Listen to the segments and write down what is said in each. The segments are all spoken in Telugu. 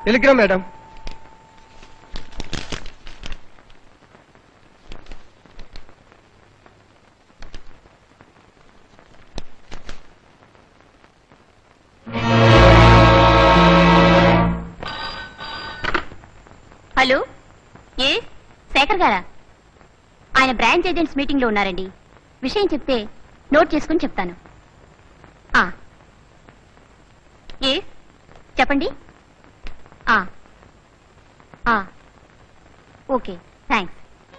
టెలిగ్రామ్ మేడం హలో ఏ శేఖర్ గారా ఆయన బ్రాంచ్ ఏజెంట్స్ మీటింగ్ లో ఉన్నారండి విషయం చెప్తే నోట్ చేసుకుని చెప్తాను ఆ. ఏ చెప్పండి ఆ. ఆ. Okay thanks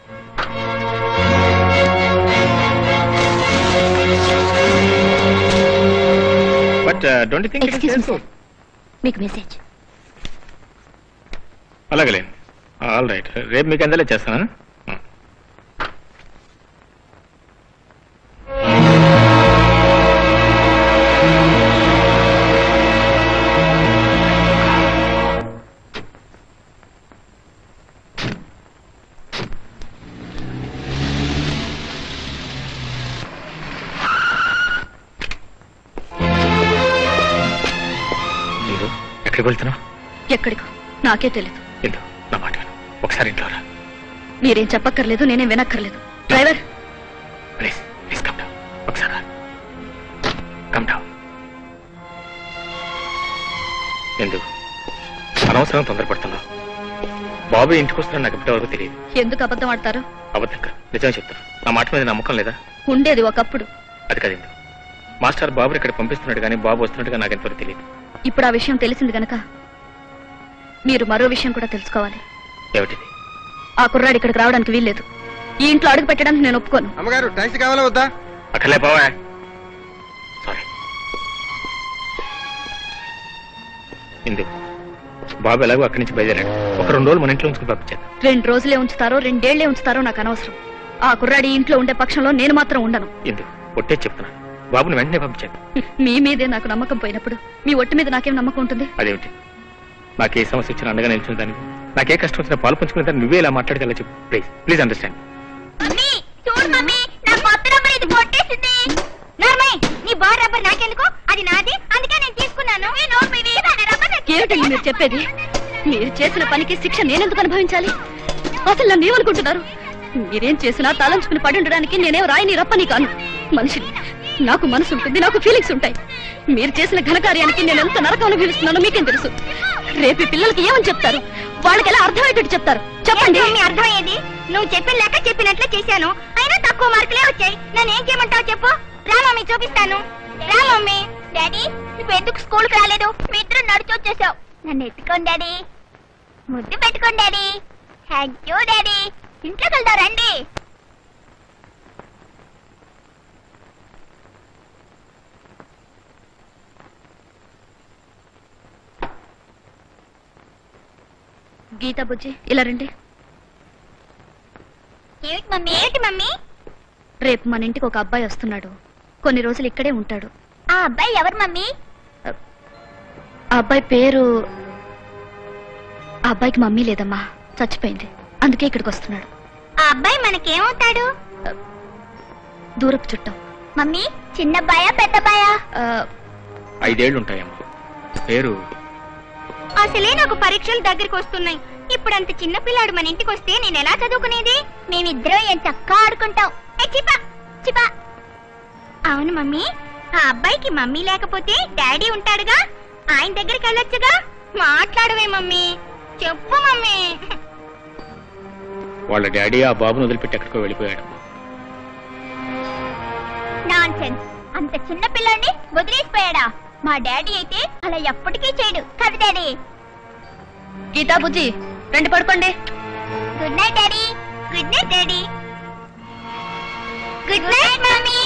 but don't think excuse me sir మీకు మెసేజ్ అలాగలే ఆల్ రైట్ రేపు మీకు అందలే చేస్తాను ఇందు ఎక్కడికి వెళ్తున్నావు ఎక్కడికో నాకే తెలీదు ఇందు నా మాట విను ఒకసారి ఇంట్లో రా మీరేం చెప్పక్కర్లేదు నేనేం వినక్కర్లేదు driver please please come down ఒకసారి రా కమ్ డౌన్ ఎందుకు అనవసరం తొందరపడుతున్నావు బాబు ఇంటికి వస్తున్నా నాకు ఇప్పటివరకు తెలియదు ఎందుకు అబద్ధం ఆడతారు అబద్ధంగా నిజం చెప్తాను నా మాట మీద నమ్మకం లేదా ఉండేది ఒకప్పుడు అది కాదు ఇందు మాస్టర్ బాబుని ఇక్కడ పంపిస్తున్నాడు కానీ బాబు వస్తున్నట్టుగా నాకు ఎంతవరకు తెలియదు ఇప్పుడు ఆ విషయం తెలిసింది గనక మీరు మరో విషయం కూడా తెలుసుకోవాలి ఏమిటిది ఆ కుర్రాడు ఇక్కడికి రావడానికి వీల్లేదు ఈ ఇంట్లో అడుగు పెట్టడానికి నేను ఒప్పుకోను అమ్మగారు టాక్సీ కావాలా వద్దా అక్కర్లే బావా సారీ ఇందు బాబు ఎలాగో అక్కడి నుంచి బయలుదేరాడు ఒక రెండు రోజులు మన ఇంట్లో ఉంచుకుని పంపించాను రెండు రోజులే ఉంచుతారో రెండేళ్లే ఉంచుతారో నాకు అనవసరం ఆ కుర్రాడి ఈ ఇంట్లో ఉండే పక్షంలో నేను మాత్రం ఉండను ఇందు ఒట్టే చెప్తున్నా బాబుని వెంటనే పంపించాను మీ మీదే నాకు నమ్మకం పోయినప్పుడు మీ ఒట్టి మీద నాకేం నమ్మకం ఉంటుంది అదేమిటి నాకు ఏ సమస్య వచ్చినా అండగా నిల్చున్న దానికి నాకే కష్టం వచ్చినా పాలు పంచుకునే దాన్ని నువ్వే ఇలా మాట్లాడగల చెప్పు ప్లీజ్ ప్లీజ్ అండర్స్టాండ్ మమ్మీ చూడు మమ్మీ నా కొత్త రబ్బర్ ఇది కొట్టేసింది నార్మల్ నీ బార్ రబ్బర్ నాకెందుకు అది నాది అందుకే నేను తీసుకున్నాను ఈ నోరు మీది నా రబ్బర్ నాకు ఏమిటండి మీరు చెప్పేది మీరు చేసిన పనికి శిక్ష నేనెందుకు అనుభవించాలి అసలు నన్ను ఏమనుకుంటున్నారు మీరేం చేసినా తలంచుకుని పడి ఉండడానికి నేనేం రాయని రప్పని కాను మనిషిని నాకు మనసు ఉంటుంది నాకు ఫీలింగ్స్ ఉంటాయి మీరు చేసిన ఘనకార్యానికి నేను ఎంత నరకం అనుభవిస్తున్నానో మీకేం తెలుసు రేపు ఈ పిల్లలకి ఏమని చెప్తారు వాళ్ళకి ఎలా అర్థమయ్యేటట్టు చెప్తారు చెప్పండి మీ అర్థమయ్యేది నువ్వు చెప్పిన లెక్క చెప్పినట్లే చేశాను అయినా తక్కువ మార్కులే వచ్చాయి నన్ను ఏం చేయమంటావు చెప్పు రా మమ్మీ చూపిస్తాను రా మమ్మీ డాడీ నువ్వు ఎందుకు స్కూల్కి రాలేదు మీ ఇద్దరు నడిచి వచ్చేసావు నన్ను ఎత్తుకోండి డాడీ ముద్దు పెట్టుకోండి డాడీ థ్యాంక్ యూ డాడీ ఇంట్లోకి వెళ్దాం రండి గీతా బుజ్జి ఇలా రండి ఏమిటి మమ్మీ ఏమిటి మమ్మీ రేపు మన ఇంటికి ఒక అబ్బాయి వస్తున్నాడు కొన్ని రోజులు ఇక్కడే ఉంటాడు ఆ అబ్బాయి ఎవరు మమ్మీ ఆ అబ్బాయి పేరు ఆ అబ్బాయికి మమ్మీ లేదమ్మా చచ్చిపోయింది అందుకే ఇక్కడికి వస్తున్నాడు ఆ అబ్బాయి మనకేమవుతాడు దూరపు చుట్టం మమ్మీ చిన్నబ్బాయా పెద్దబ్బాయా ఆ, ఐదేళ్లు ఉంటాయమ్మా పేరు అసలే నాకు పరీక్షలు దగ్గరికి వస్తున్నాయి ఇప్పుడు అంత చిన్న పిల్లాడు మన ఇంటికి వస్తే నేను ఎలా చదువుకునేది మేమిద్దరం ఏం చక్కా ఆడుకుంటాం ఏ చిపా చిపా అవును మమ్మీ ఆ అబ్బాయికి మమ్మీ లేకపోతే డాడీ ఉంటాడుగా ఆయన దగ్గరికి వెళ్ళొచ్చుగా మాట్లాడవే మమ్మీ చెప్పు మమ్మీ వాళ్ళ డాడీ ఆ బాబును వదిలిపెట్టి ఎక్కడికో వెళ్ళిపోయాడు నాన్ అంత చిన్న పిల్లాడిని వదిలేసిపోయాడా మా డాడీ అయితే అలా ఎప్పటికీ చేయడు కదా డాడీ గీతా బుజ్జి రండి పడుకోండి good night daddy good night daddy good night mummy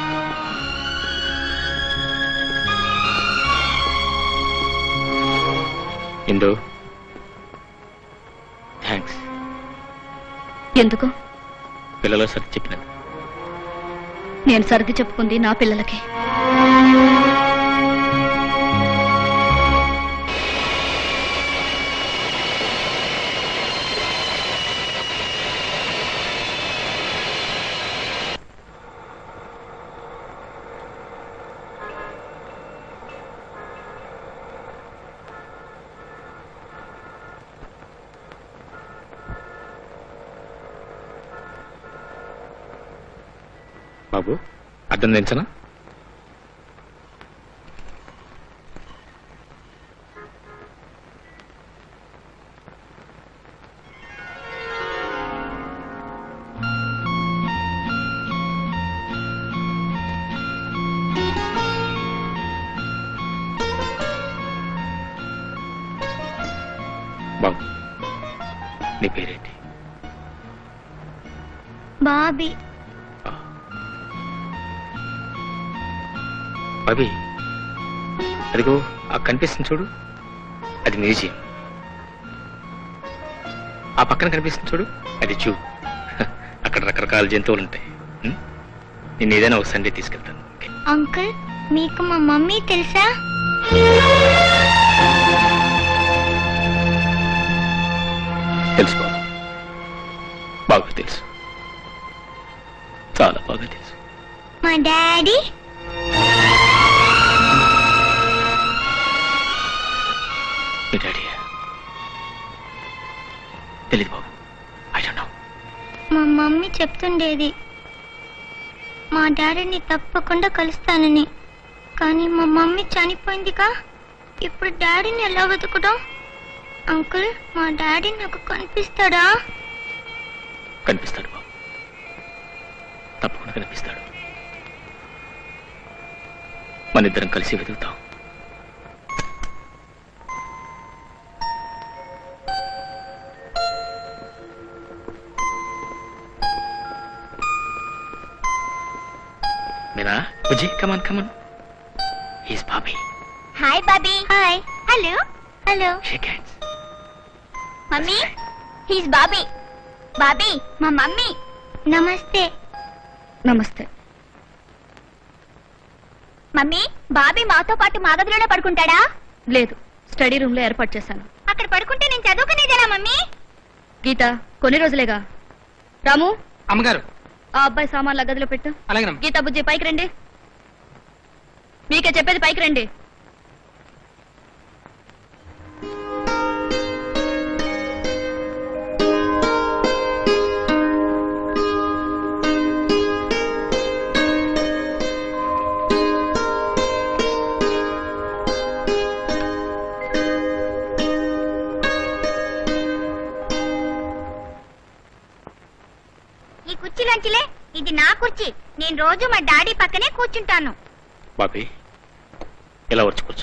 Indu thanks ఎందుకు పిల్లలు సరి చెప్పినది నేను సర్ది చెప్పుకుంది నా పిల్లలకి బాబు అర్థం దించనా బాబు నీ పేరేంటి బాబీ బాబీ అదిగో ఆ కనిపిస్తుంది చూడు అది మ్యూజియం ఆ పక్కన కనిపిస్తుంది చూడు అది జూ అక్కడ రకరకాల జంతువులు ఉంటాయి ఉం? నిన్ను ఏదైనా ఒక సండే తీసుకెళ్తాను ఓకే? అంకుల్ మీకు మా మమ్మీ తెలుసా తెలుసు బాబు బాగా తెలుసు చాలా బాగా తెలుసు మా డాడీ మీ డాడీ తెలీదు బాబు ఐ డోంట్ నో మా మమ్మీ చెప్తుండేది మా డాడీని తప్పకుండా కలుస్తానని కానీ మా మమ్మీ చనిపోయిందిగా ఇప్పుడు డాడీని ఎలా వెతకడం అంకుల్ మా డాడీ నాకు కనిపిస్తాడా కనిపిస్తాడు బాబు తప్పకుండా కనిపిస్తాడు మన ఇద్దరం కలిసి వెతుకుతాం Meera Bujji come on come on he's Bobby hi Bobby hi hello hello shake hands mummy he's Bobby Bobby మా మమ్మీ నమస్తే నమస్తే మమ్మీ బాబీ మాతో పాటు మా గదిలోనే పడుకుంటాడా లేదు స్టడీ రూమ్ లో ఏర్పాటు చేశాను అక్కడ పడుకుంటే నేను చదువుకునేదేలా మమ్మీ గీత కొన్ని రోజులేగా రాము అమ్మగారు ఆ అబ్బాయి సామాన్ల గదిలో పెట్టు అలాగేనమ్మా గీత బుజ్జి పైకి రండి మీకే చెప్పేది పైకి రండి ఈ కుర్చీలోంచిలే ఇది నా కుర్చీ నేను రోజు మా డాడీ పక్కనే కూర్చుంటాను బాబీ ఇలా వచ్చుకోవచ్చు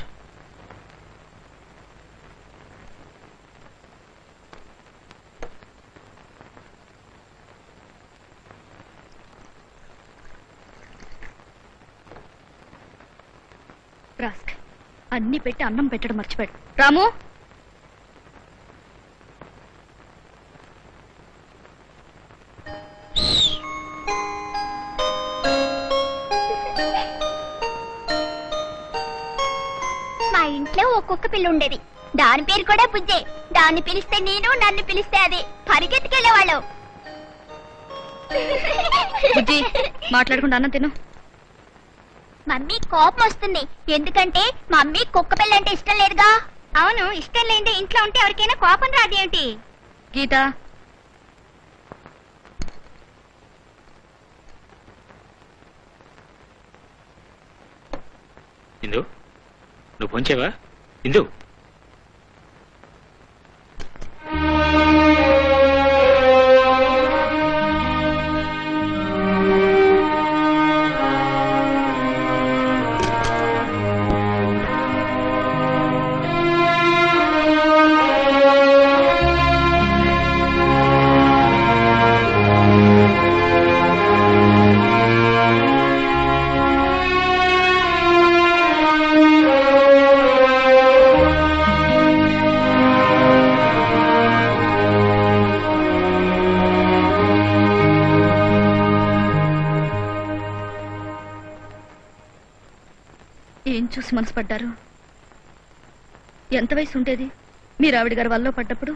రాస్క్ అన్ని పెట్టి అన్నం పెట్టడం మర్చిపోయాడు రాము మా ఇంట్లో ఒక్కొక్క పిల్ల ఉండేది దాని పేరు కూడా బుజ్జే దాన్ని పిలిస్తే నేను నన్ను పిలిస్తే అది పరిగెత్తుకెళ్ళేవాళ్ళం బుజ్జి మాట్లాడకుండా అన్నం తిను మమ్మీ కోపం వస్తుంది ఎందుకంటే మమ్మీ కుక్క పిల్ల అంటే ఇష్టం లేదుగా అవును ఇష్టం లేదే ఇంట్లో ఉంటే ఎవరికైనా కోపం రాదేమిటి గీత ఇందు నువ్వు పొంచేవా ఇందు ఏం చూసి మనసు పడ్డారు ఎంత వయసు ఉండేది మీరు ఆవిడ గారి వల్ల పడ్డప్పుడు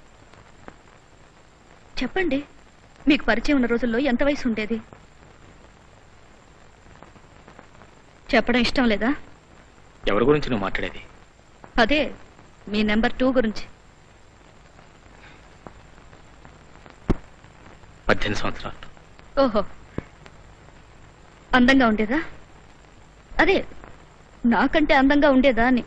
చెప్పండి మీకు పరిచయం ఉన్న రోజుల్లో ఎంత వయసు ఉండేది చెప్పడం ఇష్టం లేదా ఎవరి గురించి నువ్వు మాట్లాడేది అదే మీ నెంబర్ టూ గురించి పద్దెనిమిది సంవత్సరాలు ఓహో అందంగా ఉండేదా అదే నాకంటే అందంగా ఉండేదా అని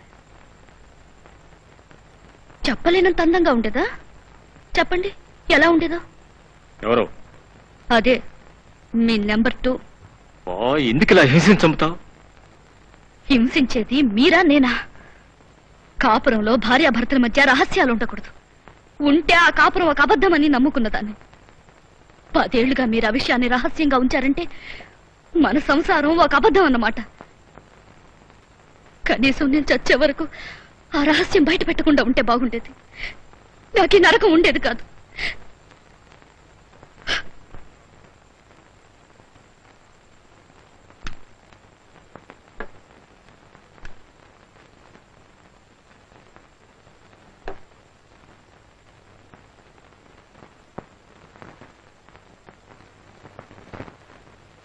చెప్పలేనంత అందంగా ఉండేదా చెప్పండి ఎలా ఉండేదో ఎవరో అదే మీ నెంబర్ టూ ఓ ఎందుకు ఇలా హింసించి చంపుతావు హింసించేది మీరా నేనా కాపురంలో భార్యాభర్తల మధ్య రహస్యాలు ఉండకూడదు ఉంటే ఆ కాపురం ఒక అబద్ధమని నమ్ముకున్నదాన్ని పదేళ్లుగా మీరు ఆ విషయాన్ని రహస్యంగా ఉంచారంటే మన సంసారం ఒక అబద్ధం అన్నమాట కనీసం నేను చచ్చే వరకు ఆ రహస్యం బయట పెట్టకుండా ఉంటే బాగుండేది నాకు ఈ నరకం ఉండేది కాదు